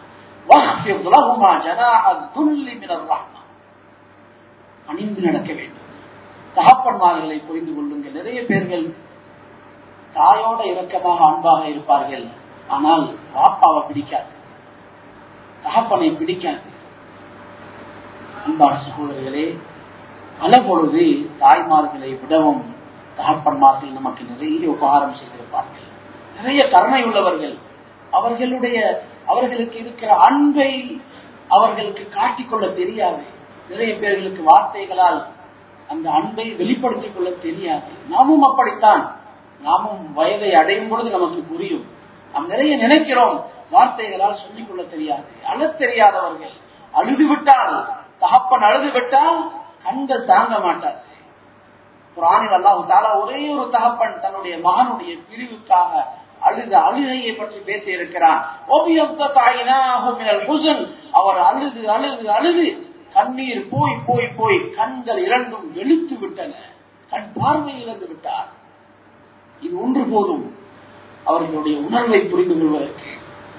Speaker 1: பணிந்து நடக்க வேண்டும் தகப்பன்மார்களை புரிந்து கொள்ளுங்கள் நிறைய பேர்கள் தாயோட இறக்கமாக அன்பாக இருப்பார்கள் ஆனால் பாப்பாவை பிடிக்காது தகப்பனை பிடிக்காது அன்பான சகோதரர்களே பல பொழுது தாய்மார்களை விடவும் தகப்பன்மார்கள் நமக்கு நிறைய உபகாரம் செய்திருப்பார்கள் நிறைய கருணை உள்ளவர்கள் அவர்களுடைய அவர்களுக்கு இருக்கிற அன்பை அவர்களுக்கு காட்டிக்கொள்ள தெரியாது நிறைய பேர்களுக்கு வார்த்தைகளால் அந்த அன்பை வெளிப்படுத்திக் கொள்ள தெரியாது நாமும் அப்படித்தான் நாமும் வயதை அடையும் பொழுது நமக்கு புரியும் நாம் நிறைய நினைக்கிறோம் வார்த்தைகளால் சொல்லிக் கொள்ள தெரியாது அழ தெரியாதவர்கள் அழுது விட்டால் தகப்பன் அழுது விட்டால் கண்கள் தாங்க மாட்டார் குரானில் அல்லாஹு தாலா ஒரே ஒரு தகப்பன் தன்னுடைய மகனுடைய பிரிவுக்காக அழுத அழுகையை பற்றி பேசி இருக்கிறான் அவர் அழுது அழுது அழுது கண்ணீர் போய் போய் போய் கண்கள் இரண்டும் வெளுத்து விட்டன கண் பார்வை இழந்து விட்டார் இது ஒன்று போதும் அவர்களுடைய உணர்வை புரிந்து கொள்வதற்கு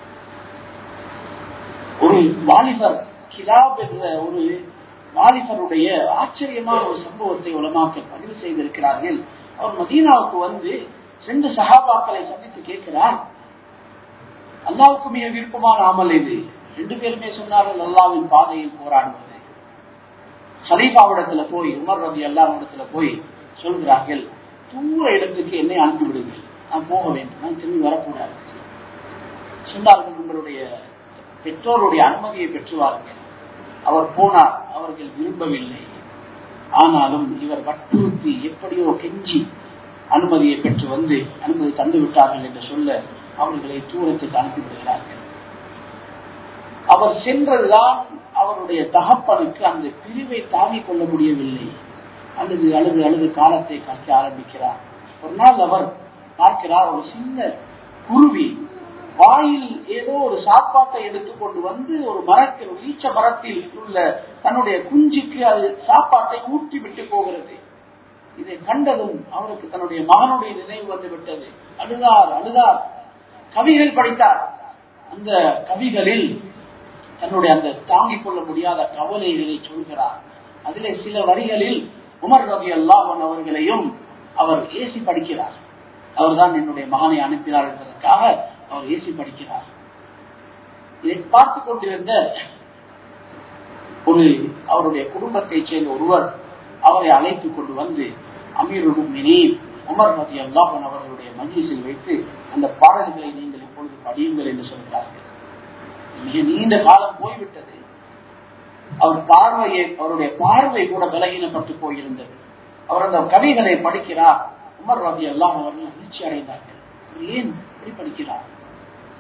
Speaker 1: ஒரு வாலிபர் கிலாப் என்ற ஒரு வாலிபருடைய ஆச்சரியமான ஒரு சம்பவத்தை உலமாக்க பதிவு செய்திருக்கிறார்கள் அவர் மதீனாவுக்கு வந்து ரெண்டு சகாபாக்களை சந்தித்து கேட்கிறார் அல்லாவுக்கு மிக விருப்பமான அமல் இது ரெண்டு பேருமே சொன்னார்கள் அல்லாவின் பாதையில் போராடுவது ஹலீஃபாவிடத்துல போய் உமர் ரவி அல்லாவிடத்துல போய் சொல்கிறார்கள் தூர இடத்துக்கு என்னை அனுப்பிவிடுங்கள் நான் போக வேண்டும் நான் திரும்பி வரக்கூடாது சொன்னார்கள் உங்களுடைய பெற்றோருடைய அனுமதியை பெற்றுவார்கள் அவர் போனார் அவர்கள் விரும்பவில்லை ஆனாலும் இவர் வற்புறுத்தி எப்படியோ கெஞ்சி அனுமதியை பெற்று வந்து அனுமதி தந்து விட்டார்கள் என்று சொல்ல அவர்களை தூரத்துக்கு அனுப்பிவிடுகிறார்கள் அவர் சென்றதுதான் அவருடைய தகப்பனுக்கு அந்த பிரிவை தாங்கிக் கொள்ள முடியவில்லை அழுது அழுது அழுது காலத்தை கற்க ஆரம்பிக்கிறார் ஒரு நாள் அவர் பார்க்கிறார் ஒரு சின்ன குருவி வாயில் ஏதோ ஒரு சாப்பாட்டை எடுத்துக்கொண்டு வந்து ஒரு மரத்தில் ஒரு ஈச்ச மரத்தில் உள்ள தன்னுடைய குஞ்சுக்கு அது சாப்பாட்டை ஊட்டி விட்டு போகிறது இதை கண்டதும் அவருக்கு தன்னுடைய மகனுடைய நினைவு வந்து விட்டது அழுதார் அழுதார் கவிகள் படித்தார் அந்த கவிகளில் தன்னுடைய அந்த தாங்கிக் கொள்ள முடியாத கவலைகளை சொல்கிறார் அதிலே சில வரிகளில் உமர் ரவி அல்லாஹன் அவர்களையும் அவர் ஏசி படிக்கிறார் அவர்தான் என்னுடைய மகனை அனுப்பினார் என்பதற்காக அவர் ஏசி படிக்கிறார் இதை பார்த்து கொண்டிருந்த ஒரு அவருடைய குடும்பத்தைச் சேர்ந்த ஒருவர் அவரை அழைத்துக் கொண்டு வந்து அமீருமினே உமர் நதி அல்லாஹன் அவர்களுடைய மஜிலிசில் வைத்து அந்த பாடல்களை நீங்கள் இப்பொழுது படியுங்கள் என்று சொல்கிறார்கள் மிக நீண்ட காலம் போய்விட்டது அவர் பார்வையை அவருடைய பார்வை கூட பலகீனப்பட்டு போயிருந்தது அவர் அந்த கவிகளை படிக்கிறார் உமர் ரவி அல்லாம் அவர்கள் அதிர்ச்சி அடைந்தார்கள் ஏன் இப்படி படிக்கிறார்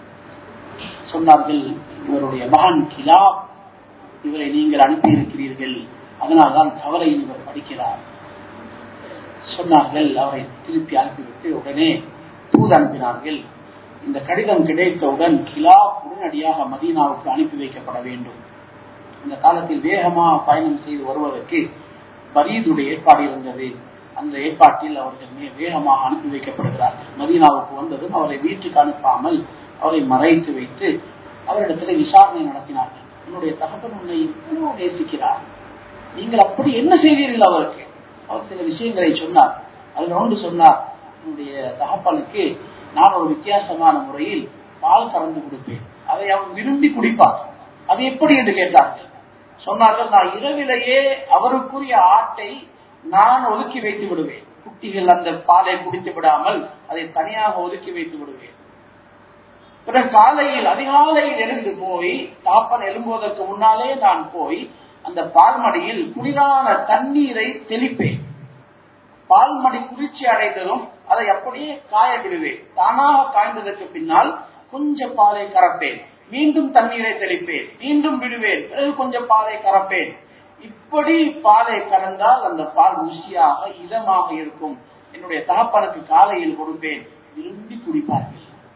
Speaker 1: சொன்னார்கள் இவருடைய மகன் கிலா இவரை நீங்கள் அனுப்பியிருக்கிறீர்கள் அதனால்தான் தவறையில் இவர் படிக்கிறார் சொன்னார்கள் அவரை திருப்பி அனுப்பிவிட்டு உடனே தூது அனுப்பினார்கள் இந்த கடிதம் கிடைத்தவுடன் கிலா உடனடியாக மதீனாவுக்கு அனுப்பி வைக்கப்பட வேண்டும் இந்த காலத்தில் வேகமாக பயணம் செய்து வருவதற்கு பரீதுடைய ஏற்பாடு இருந்தது அந்த ஏற்பாட்டில் அவர்கள் மிக வேகமாக அனுப்பி வைக்கப்படுகிறார்கள் மதீனாவுக்கு வந்ததும் அவரை வீட்டுக்கு அனுப்பாமல் அவரை மறைத்து வைத்து அவரிடத்தில் விசாரணை நடத்தினார்கள் என்னுடைய தகப்பன் உன்னை இவ்வளவு நேசிக்கிறார் நீங்கள் அப்படி என்ன செய்தீர்கள் அவருக்கு அவர் சில விஷயங்களை சொன்னார் அதில் ஒன்று சொன்னார் என்னுடைய தகப்பனுக்கு நான் ஒரு வித்தியாசமான முறையில் பால் கறந்து கொடுப்பேன் அதை அவன் விரும்பி குடிப்பார் அது எப்படி என்று கேட்டார்கள் சொன்னார்கள் நான் இரவிலேயே அவருக்குரிய ஆட்டை நான் ஒதுக்கி வைத்து விடுவேன் குட்டிகள் அந்த பாலை குடித்து விடாமல் அதை தனியாக ஒதுக்கி வைத்து விடுவேன் பிறகு காலையில் அதிகாலையில் எழுந்து போய் தாப்பன் எழும்புவதற்கு முன்னாலே நான் போய் அந்த பால்மடியில் குளிரான தண்ணீரை தெளிப்பேன் பால்மடி குளிர்ச்சி அடைந்ததும் அதை அப்படியே காய விடுவேன் தானாக காய்ந்ததற்கு பின்னால் கொஞ்சம் பாலை கறப்பேன் மீண்டும் தண்ணீரை தெளிப்பேன் மீண்டும் விடுவேன் பிறகு கொஞ்சம் பாலை கறப்பேன் இப்படி பாலை கறந்தால் அந்த பால் ருசியாக இதமாக இருக்கும் என்னுடைய தகப்பனுக்கு காலையில் கொடுப்பேன் விரும்பி குடிப்பார்கள்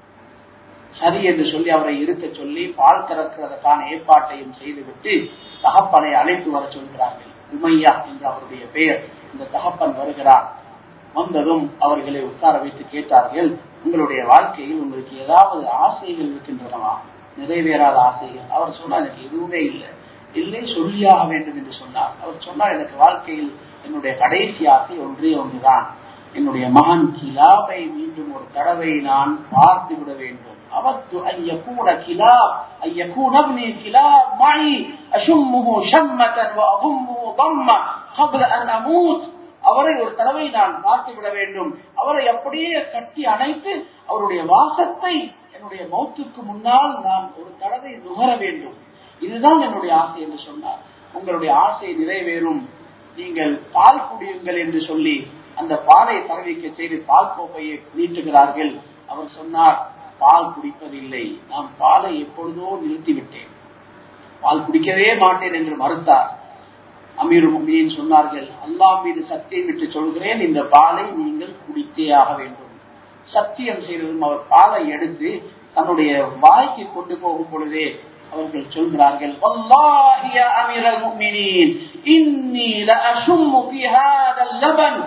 Speaker 1: சரி என்று சொல்லி அவரை இருக்க சொல்லி பால் கறக்கிறதுக்கான ஏற்பாட்டையும் செய்துவிட்டு தகப்பனை அழைத்து வர சொல்கிறார்கள் உமையா என்று அவருடைய பெயர் இந்த தகப்பன் வருகிறார் வந்ததும் அவர்களை உட்கார வைத்து கேட்டார்கள் உங்களுடைய வாழ்க்கையில் உங்களுக்கு ஏதாவது ஆசைகள் இருக்கின்றனவா நிறைவேறாத ஆசைகள் அவர் சொன்னார் எனக்கு எதுவுமே இல்லை இல்லை சொல்லியாக வேண்டும் என்று சொன்னார் அவர் சொன்னார் எனக்கு வாழ்க்கையில் என்னுடைய கடைசி ஆசை ஒன்றே ஒன்றுதான் என்னுடைய மகன் கிலாவை மீண்டும் ஒரு தடவை நான் பார்த்து விட வேண்டும் أردت أن يكون كلاب أن يكون ابني كلاب معي أشمه شمة وأضمه ضمة قبل أن أموت அவரை ஒரு தடவை நான் பார்த்து விட வேண்டும் அவரை அப்படியே கட்டி அணைத்து அவருடைய வாசத்தை என்னுடைய மௌத்துக்கு முன்னால் நான் ஒரு தடவை நுகர வேண்டும் இதுதான் என்னுடைய ஆசை என்று சொன்னார் உங்களுடைய ஆசை நிறைவேறும் நீங்கள் பால் குடியுங்கள் என்று சொல்லி அந்த பாலை தரவிக்க செய்து பால் கோப்பையை நீட்டுகிறார்கள் அவர் சொன்னார் பால் குடிப்பதில்லை நான் பாலை எப்பொழுதோ நிறுத்திவிட்டேன் பால் குடிக்கவே மாட்டேன் என்று மறுத்தார் அமீர் முமியின் சொன்னார்கள் அல்லாஹ் மீது சத்தியம் விட்டு சொல்கிறேன் இந்த பாலை நீங்கள் குடித்தே ஆக வேண்டும் சத்தியம் செய்ததும் அவர் பாலை எடுத்து தன்னுடைய வாய்க்கு கொண்டு போகும் பொழுதே அவர்கள் சொல்கிறார்கள் வல்லாஹி யா அமீரல் முஃமினீன் இன்னி லஅஷும்மு ஃபீ ஹாதல் லபன்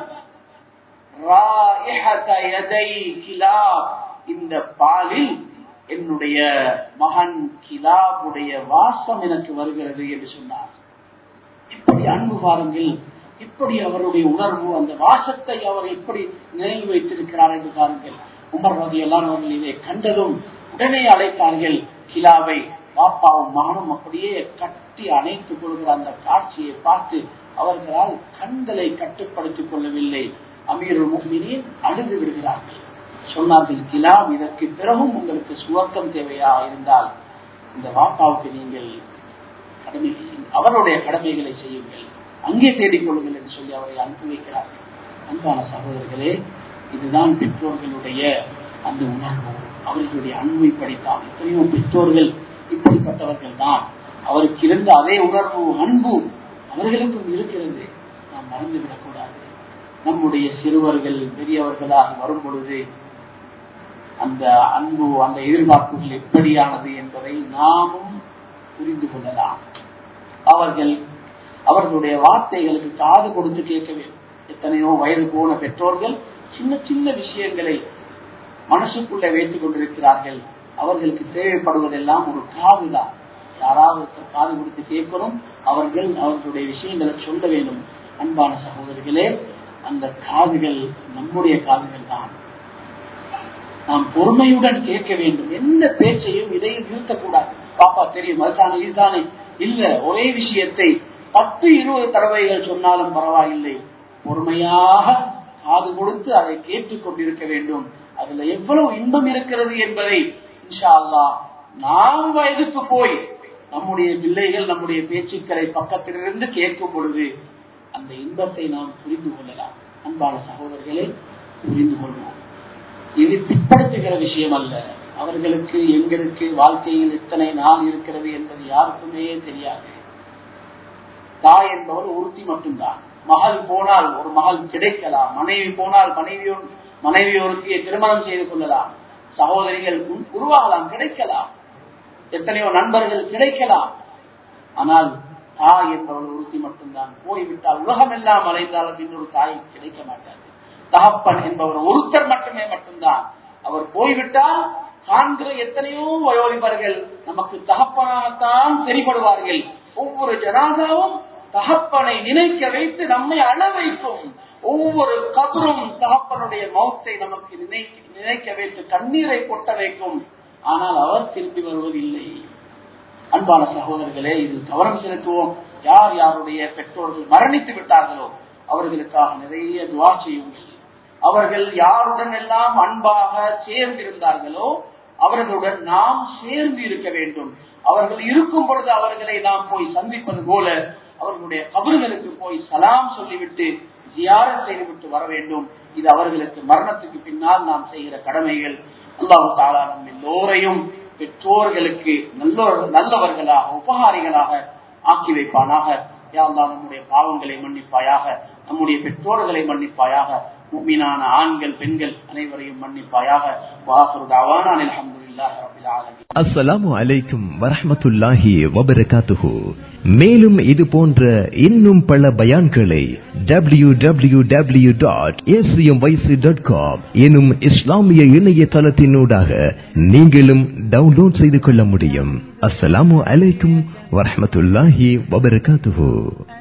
Speaker 1: ராயிஹத யதை கிலாப் இந்த பாலில் என்னுடைய மகன் கிலாபுடைய வாசம் எனக்கு வருகிறது என்று சொன்னார் இப்படி அன்பு பாருங்கள் இப்படி அவருடைய உணர்வு அந்த வாசத்தை அவர் எப்படி நினைவு வைத்திருக்கிறார் என்று பாருங்கள் உமர் ரவி எல்லாம் அவர்கள் இதை கண்டதும் உடனே அழைத்தார்கள் கிலாவை பாப்பாவும் மகனும் அப்படியே கட்டி அணைத்துக் கொள்கிற அந்த காட்சியை பார்த்து அவர்களால் கண்களை கட்டுப்படுத்திக் கொள்ளவில்லை அமீர் முக்மினின் அழுது விடுகிறார்கள் சொன்னார்கள் கிலாம் இதற்கு பிறகும் உங்களுக்கு சுவர்க்கம் தேவையா இருந்தால் இந்த வாப்பாவுக்கு நீங்கள் கடமை அவருடைய கடமைகளை செய்யுங்கள் அங்கே தேடிக்கொள்ளுங்கள் என்று சொல்லி அவரை அனுப்பி வைக்கிறார்கள் அன்பான சகோதரர்களே இதுதான் பெற்றோர்களுடைய அந்த உணர்வு அவர்களுடைய அன்பை படித்தான் எத்தனையோ பெற்றோர்கள் இப்படிப்பட்டவர்கள் தான் அவருக்கு இருந்த அதே உணர்வு அன்பு அவர்களுக்கும் இருக்கிறது நாம் மறந்துவிடக் கூடாது நம்முடைய சிறுவர்கள் பெரியவர்களாக வரும் பொழுது அந்த அன்பு அந்த எதிர்பார்ப்புகள் எப்படியானது என்பதை நாமும் புரிந்து கொள்ளலாம் அவர்கள் அவர்களுடைய வார்த்தைகளுக்கு காது கொடுத்து கேட்க வேண்டும் எத்தனையோ வயது போன பெற்றோர்கள் சின்ன சின்ன விஷயங்களை மனசுக்குள்ளே வைத்துக் கொண்டிருக்கிறார்கள் அவர்களுக்கு தேவைப்படுவதெல்லாம் ஒரு காதுதான் யாராவது காது கொடுத்து கேட்கணும் அவர்கள் அவர்களுடைய விஷயங்களை சொல்ல வேண்டும் அன்பான சகோதரிகளே அந்த காதுகள் நம்முடைய காதுகள் தான் நாம் பொறுமையுடன் கேட்க வேண்டும் எந்த பேச்சையும் இதையும் நிறுத்தக்கூடாது பாப்பா தெரியும் அதுதானே இதுதானே இல்ல ஒரே விஷயத்தை பத்து இருபது தடவைகள் சொன்னாலும் பரவாயில்லை பொறுமையாக காது கொடுத்து அதை கேட்டுக் கொண்டிருக்க வேண்டும் அதுல எவ்வளவு இன்பம் இருக்கிறது என்பதை இன்ஷா அல்லா நாம் வயதுக்கு போய் நம்முடைய பிள்ளைகள் நம்முடைய பேச்சுக்களை பக்கத்திலிருந்து கேட்கும் பொழுது அந்த இன்பத்தை நாம் புரிந்து கொள்ளலாம் அன்பான சகோதரர்களே புரிந்து கொள்வோம் இது பிற்படுத்துகிற விஷயம் அல்ல அவர்களுக்கு எங்களுக்கு வாழ்க்கையில் எத்தனை நாள் இருக்கிறது என்பது யாருக்குமே தெரியாது தாய் என்பவர் உறுதி மட்டும்தான் மகள் போனால் ஒரு மகள் கிடைக்கலாம் மனைவி போனால் மனைவியோடு மனைவியோருக்கு திருமணம் செய்து கொள்ளலாம் சகோதரிகள் உருவாகலாம் கிடைக்கலாம் எத்தனையோ நண்பர்கள் கிடைக்கலாம் ஆனால் தாய் என்பவள் உறுதி மட்டும்தான் போய்விட்டால் உலகம் எல்லாம் அலைந்தாலும் இன்னொரு தாய் கிடைக்க மாட்டார் தகப்பன் என்பவர் ஒருத்தர் மட்டுமே மட்டும்தான் அவர் போய்விட்டால் காண்கிற எத்தனையோ வயோதிபர்கள் நமக்கு தகப்பனாகத்தான் தெரிபடுவார்கள் ஒவ்வொரு ஜனாதாவும் தகப்பனை நினைக்க வைத்து நம்மை அழ வைக்கும் ஒவ்வொரு கபரும் தகப்பனுடைய மௌத்தை நமக்கு நினைக்க வைத்து கண்ணீரை கொட்ட வைக்கும் ஆனால் அவர் திரும்பி வருவதில்லை அன்பான சகோதரர்களே இது கவனம் செலுத்துவோம் யார் யாருடைய பெற்றோர்கள் மரணித்து விட்டார்களோ அவர்களுக்காக நிறைய துவா செய்யுங்கள் அவர்கள் யாருடன் எல்லாம் அன்பாக சேர்ந்திருந்தார்களோ அவர்களுடன் நாம் சேர்ந்து இருக்க வேண்டும் அவர்கள் இருக்கும் பொழுது அவர்களை நாம் போய் சந்திப்பது போல அவர்களுடைய கபர்களுக்கு போய் சலாம் சொல்லிவிட்டு ஜியார செய்துவிட்டு வர வேண்டும் இது அவர்களுக்கு மரணத்துக்கு பின்னால் நாம் செய்கிற கடமைகள் அல்லாஹு தாலா நம் எல்லோரையும் பெற்றோர்களுக்கு நல்ல நல்லவர்களாக உபகாரிகளாக ஆக்கி வைப்பானாக யாழ்லா நம்முடைய பாவங்களை மன்னிப்பாயாக நம்முடைய பெற்றோர்களை மன்னிப்பாயாக மீனான ஆண்கள் பெண்கள் அனைவரையும் மன்னிப்பாயாக வாசுருதாவான அலமதுல்லாஹ் ரபில் ஆலமீன்
Speaker 3: அஸ்ஸலாமு அலைக்கும் வரஹ்மத்துல்லாஹி வபரகாத்துஹு மேலும் இது போன்ற இன்னும் பல பயான்களை W W W dot dot com எனும் இஸ்லாமிய இணையதளத்தினூடாக நீங்களும் டவுன்லோட் செய்து கொள்ள முடியும் அஸ்ஸலாமு அலைக்கும் வரஹ்மத்துல்லாஹி வபரகாத்துஹு